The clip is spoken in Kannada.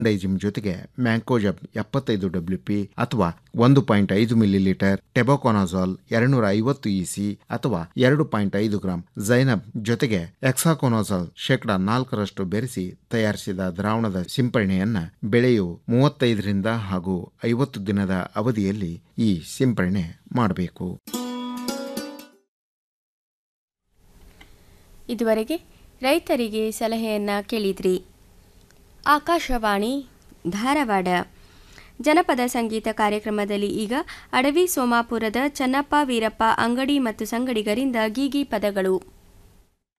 ಡೈಜಿಮ್ ಜೊತೆಗೆ ಮ್ಯಾಂಕೋಜಬ್ ಎಪ್ಪತ್ತೈದು ಡಬ್ಲ್ಯೂಪಿ ಅಥವಾ ಒಂದು ಪಾಯಿಂಟ್ ಐದು ಮಿಲಿಲೀಟರ್ ಟೆಬೋಕೊನಾಜಾಲ್ ಎರಡ್ನೂರ ಐವತ್ತು ಇಸಿ ಅಥವಾ ಎರಡು ಪಾಯಿಂಟ್ ಐದು ಗ್ರಾಂ ಜೈನಬ್ ಜೊತೆಗೆ ಎಕ್ಸಾಕೊನಾಜಾಲ್ ಶೇಕಡಾ ನಾಲ್ಕರಷ್ಟು ಬೆರೆಸಿ ತಯಾರಿಸಿದ ದ್ರಾವಣದ ಸಿಂಪರಣೆಯನ್ನ ಬೆಳೆಯು ಮೂವತ್ತೈದರಿಂದ ಹಾಗೂ ಐವತ್ತು ದಿನದ ಅವಧಿಯಲ್ಲಿ ಈ ಸಿಂಪರಣೆ ಮಾಡಬೇಕು ಇದುವರೆಗೆ ರೈತರಿಗೆ ಸಲಹೆಯನ್ನ ಕೇಳಿದ್ರಿ ಆಕಾಶವಾಣಿ ಧಾರವಾಡ ಜನಪದ ಸಂಗೀತ ಕಾರ್ಯಕ್ರಮದಲ್ಲಿ ಈಗ ಅಡವಿ ಸೋಮಾಪುರದ ಚನ್ನಪ್ಪ ವೀರಪ್ಪ ಅಂಗಡಿ ಮತ್ತು ಸಂಗಡಿಗರಿಂದ ಗೀಗಿ ಪದಗಳು